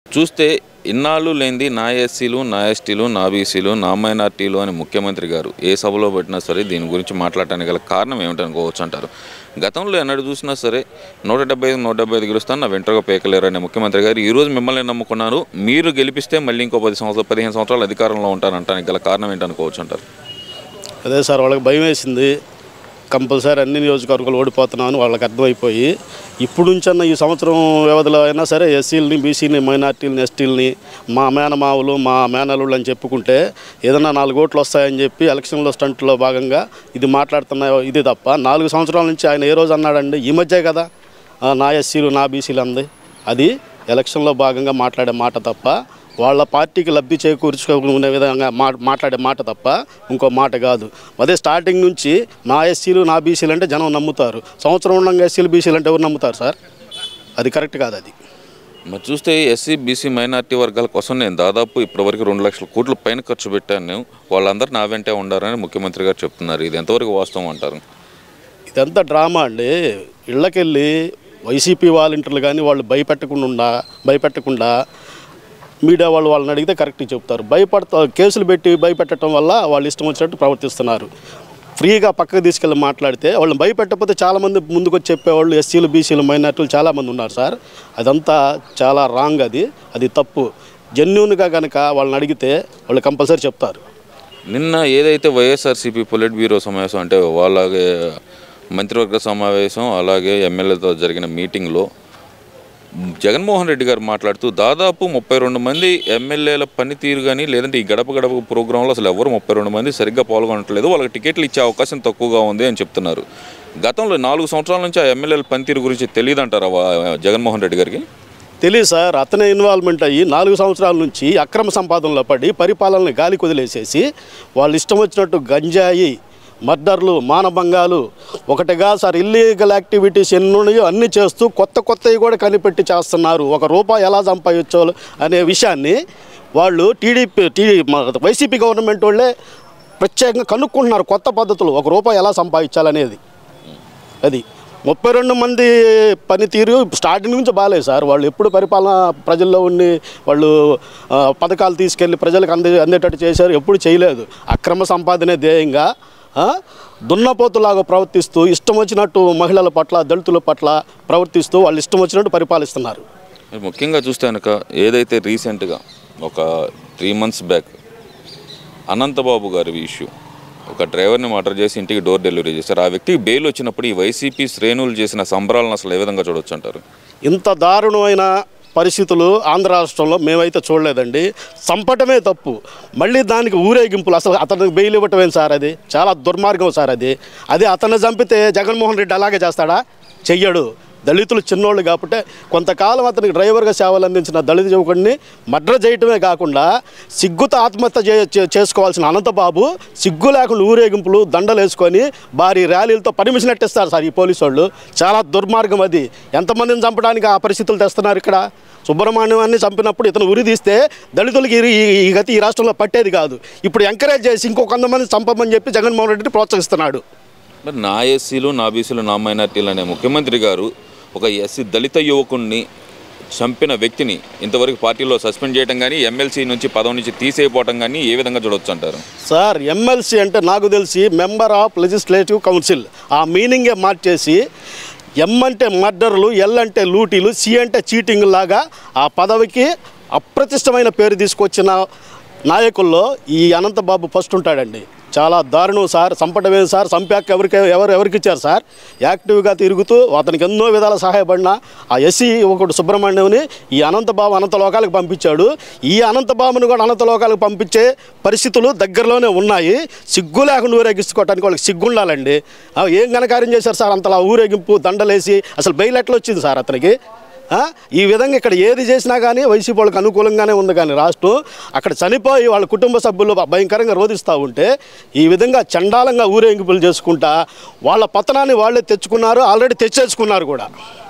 చూస్తే ఇన్నాళ్ళు లేనిది నా ఎస్సీలు నా ఎస్టీలు నా బీసీలు నా మైనార్టీలు అని ముఖ్యమంత్రి గారు ఏ సభలో పెట్టినా సరే దీని గురించి మాట్లాడటానికి గల కారణం ఏమిటనుకోవచ్చు అంటారు గతంలో ఎన్నడూ చూసినా సరే నూట డెబ్బై ఐదు నూట డెబ్బై ఐదు గెలుస్తాను నా వెంటగా పేకలేరు అనే ముఖ్యమంత్రి గారు ఈ రోజు మిమ్మల్ని నమ్ముకున్నారు మీరు గెలిపిస్తే మళ్ళీ ఇంకో పది సంవత్సరాలు పదిహేను సంవత్సరాలు అధికారంలో ఉంటారంటానికి గల కారణం ఏంటనుకోవచ్చు అంటారు అదే సార్ వాళ్ళకి భయం వేసింది కంపల్సరీ అన్ని నియోజకవర్గాలు ఓడిపోతున్నామని వాళ్ళకి అర్థమైపోయి ఇప్పుడు నుంచన్న ఈ సంవత్సరం వ్యవధిలో అయినా సరే ఎస్సీలని బీసీని మైనార్టీలని ఎస్టీలని మా మేనమావులు మా మేనలుళ్ళు అని చెప్పుకుంటే ఏదైనా నాలుగు ఓట్లు వస్తాయని చెప్పి ఎలక్షన్లో స్టంట్లో భాగంగా ఇది మాట్లాడుతున్న ఇది తప్ప నాలుగు సంవత్సరాల నుంచి ఆయన ఏ రోజు అన్నాడండి ఈ మధ్యే కదా ఆ, నా ఎస్సీలు నా బీసీలు అంది అది ఎలక్షన్లో భాగంగా మాట్లాడే మాట తప్ప వాళ్ళ పార్టీకి లబ్ధి చేకూర్చుకునే విధంగా మా మాట్లాడే మాట తప్ప ఇంకో మాట కాదు అదే స్టార్టింగ్ నుంచి నా ఎస్సీలు నా బీసీలు అంటే జనం నమ్ముతారు సంవత్సరం ఉండగా ఎస్సీలు బీసీలు అంటే ఎవరు నమ్ముతారు సార్ అది కరెక్ట్ కాదు అది మరి చూస్తే ఎస్సీ బీసీ మైనార్టీ వర్గాల కోసం నేను దాదాపు ఇప్పటివరకు రెండు లక్షల కోట్ల పైన ఖర్చు పెట్టాను వాళ్ళందరూ నా వెంటే ఉండారని ముఖ్యమంత్రి గారు చెప్తున్నారు ఇది ఎంతవరకు వాస్తవం అంటారు ఇదంతా డ్రామా అండి ఇళ్ళకెళ్ళి వైసీపీ వాలంటీర్లు కానీ వాళ్ళు భయపెట్టకుండా ఉండా భయపెట్టకుండా మీడియా వాళ్ళు వాళ్ళని అడిగితే కరెక్ట్గా చెప్తారు భయపడతా కేసులు పెట్టి భయపెట్టడం వల్ల వాళ్ళు ఇష్టం వచ్చినట్టు ప్రవర్తిస్తున్నారు ఫ్రీగా పక్కకు తీసుకెళ్ళి మాట్లాడితే వాళ్ళని భయపెట్టకపోతే చాలామంది ముందుకు వచ్చి చెప్పేవాళ్ళు ఎస్సీలు బీసీలు మైనార్టీలు చాలామంది ఉన్నారు సార్ అదంతా చాలా రాంగ్ అది అది తప్పు జెన్యున్గా కనుక వాళ్ళని అడిగితే వాళ్ళు కంపల్సరీ చెప్తారు నిన్న ఏదైతే వైఎస్ఆర్సీపీ పొలిట్ బ్యూరో సమావేశం అంటే వాళ్ళగే మంత్రివర్గ సమావేశం అలాగే ఎమ్మెల్యేతో జరిగిన మీటింగ్లో జగన్మోహన్ రెడ్డి గారు మాట్లాడుతూ దాదాపు ముప్పై రెండు మంది ఎమ్మెల్యేల పనితీరు కానీ లేదంటే ఈ గడప గడప ప్రోగ్రాంలో అసలు ఎవరు ముప్పై రెండు మంది సరిగ్గా పాల్గొనట్లేదు వాళ్ళకి టికెట్లు ఇచ్చే అవకాశం తక్కువగా ఉంది అని చెప్తున్నారు గతంలో నాలుగు సంవత్సరాల నుంచి ఆ ఎమ్మెల్యేల పనితీరు గురించి తెలియదంటారా వా- జగన్మోహన్ రెడ్డి గారికి తెలియదు సార్ అతనే ఇన్వాల్వ్మెంట్ అయ్యి నాలుగు సంవత్సరాల నుంచి అక్రమ సంపాదనలో పడి పరిపాలనని గాలి కుదిలేసేసి వాళ్ళు ఇష్టం వచ్చినట్టు గంజాయి మర్డర్లు మానభంగాలు ఒకటిగా సార్ ఇల్లీగల్ యాక్టివిటీస్ ఎన్ని ఉన్నాయో అన్నీ చేస్తూ కొత్త కొత్తవి కూడా కనిపెట్టి చేస్తున్నారు ఒక రూపాయి ఎలా సంపాదించో అనే విషయాన్ని వాళ్ళు టీడీపీ టీ వైసీపీ గవర్నమెంట్ వాళ్ళే ప్రత్యేకంగా కనుక్కుంటున్నారు కొత్త పద్ధతులు ఒక రూపాయి ఎలా సంపాదించాలనేది అది ముప్పై రెండు మంది పనితీరు స్టార్టింగ్ నుంచి బాగాలేదు సార్ వాళ్ళు ఎప్పుడు పరిపాలన ప్రజల్లో ఉండి వాళ్ళు ఆ, పథకాలు తీసుకెళ్ళి ప్రజలకు అందే అందేటట్టు చేశారు ఎప్పుడు చేయలేదు అక్రమ సంపాదనే ధ్యేయంగా ఆ, దున్నపోతులాగా ప్రవర్తిస్తూ ఇష్టం వచ్చినట్టు మహిళల పట్ల దళితుల పట్ల ప్రవర్తిస్తూ వాళ్ళు ఇష్టం వచ్చినట్టు పరిపాలిస్తున్నారు మరి ముఖ్యంగా చూస్తే కనుక ఏదైతే రీసెంట్గా ఒక త్రీ మంత్స్ బ్యాక్ అనంతబాబు గారి ఇష్యూ ఒక డ్రైవర్ని మర్డర్ చేసి ఇంటికి డోర్ డెలివరీ చేశారు ఆ వ్యక్తికి బెయిల్ వచ్చినప్పుడు ఈ వైసీపీ శ్రేణులు చేసిన సంబరాలను అసలు ఏ విధంగా చూడొచ్చు అంటారు ఇంత దారుణమైన పరిస్థితులు ఆంధ్ర రాష్ట్రంలో మేమైతే చూడలేదండి చంపటమే తప్పు మళ్ళీ దానికి ఊరేగింపులు అసలు అతనికి బెయిల్ ఇవ్వటమేం సార్ అది చాలా దుర్మార్గం సార్ అది అది అతన్ని చంపితే జగన్మోహన్ రెడ్డి అలాగే చేస్తాడా చెయ్యడు దళితులు చిన్నోళ్ళు కాబట్టి కొంతకాలం అతనికి డ్రైవర్గా సేవలు అందించిన దళిత యువకుడిని మర్డర్ చేయటమే కాకుండా సిగ్గుతో ఆత్మహత్య చే చే- చేసుకోవాల్సిన అనంతబాబు సిగ్గు లేకుండా ఊరేగింపులు దండలు వేసుకొని భారీ ర్యాలీలతో పర్మిషన్ ఎట్టిస్తారు సార్ ఈ పోలీసు వాళ్ళు చాలా దుర్మార్గం అది ఎంతమందిని చంపడానికి ఆ పరిస్థితులు తెస్తున్నారు ఇక్కడ సుబ్రహ్మణ్యాన్ని చంపినప్పుడు ఇతను ఉరి తీస్తే దళితులకి ఈ- ఈ ఈ గతి ఈ రాష్ట్రంలో పట్టేది కాదు ఇప్పుడు ఎంకరేజ్ చేసి ఇంకో కొంతమంది చంపమని చెప్పి జగన్మోహన్ రెడ్డిని ప్రోత్సహిస్తున్నాడు మరి నా ఎస్సీలు నా బీసీలు నా మైనార్టీలు అనే ముఖ్యమంత్రి గారు ఒక ఎస్సీ దళిత యువకుణ్ణి చంపిన వ్యక్తిని ఇంతవరకు పార్టీలో సస్పెండ్ చేయడం కానీ ఎమ్మెల్సీ నుంచి పదవి నుంచి తీసేయపోవటం కానీ ఏ విధంగా చూడొచ్చు అంటారు సార్ ఎమ్మెల్సీ అంటే నాకు తెలిసి మెంబర్ ఆఫ్ లెజిస్లేటివ్ కౌన్సిల్ ఆ మీనింగే మార్చేసి ఎం అంటే మర్డర్లు ఎల్ అంటే లూటీలు సి అంటే చీటింగ్ లాగా ఆ పదవికి అప్రతిష్టమైన పేరు తీసుకొచ్చిన నాయకుల్లో ఈ అనంతబాబు ఫస్ట్ ఉంటాడండి చాలా దారుణం సార్ చంపటమే సార్ చంపాక ఎవరికి ఎవరు ఎవరికి ఇచ్చారు సార్ యాక్టివ్గా తిరుగుతూ అతనికి ఎన్నో విధాల సహాయపడిన ఆ ఎస్సీ ఒకడు సుబ్రహ్మణ్యంని ఈ అనంతబాబు అనంత లోకాలకు పంపించాడు ఈ అనంతబాబుని కూడా అనంత లోకాలకు పంపించే పరిస్థితులు దగ్గరలోనే ఉన్నాయి సిగ్గు లేకుండా ఊరేగించుకోవటానికి వాళ్ళకి సిగ్గు ఉండాలండి ఆ, ఏం ఘనకార్యం చేశారు సార్ అంతలా ఊరేగింపు దండలేసి అసలు బెయిల్ ఎట్లా వచ్చింది సార్ అతనికి ఆ? ఈ విధంగా ఇక్కడ ఏది చేసినా కానీ వైసీపీ వాళ్ళకి అనుకూలంగానే ఉంది కానీ రాష్ట్రం అక్కడ చనిపోయి వాళ్ళ కుటుంబ సభ్యులు భయంకరంగా రోధిస్తూ ఉంటే ఈ విధంగా చండాలంగా ఊరేగింపులు చేసుకుంటా వాళ్ళ పతనాన్ని వాళ్ళే తెచ్చుకున్నారు ఆల్రెడీ తెచ్చేసుకున్నారు కూడా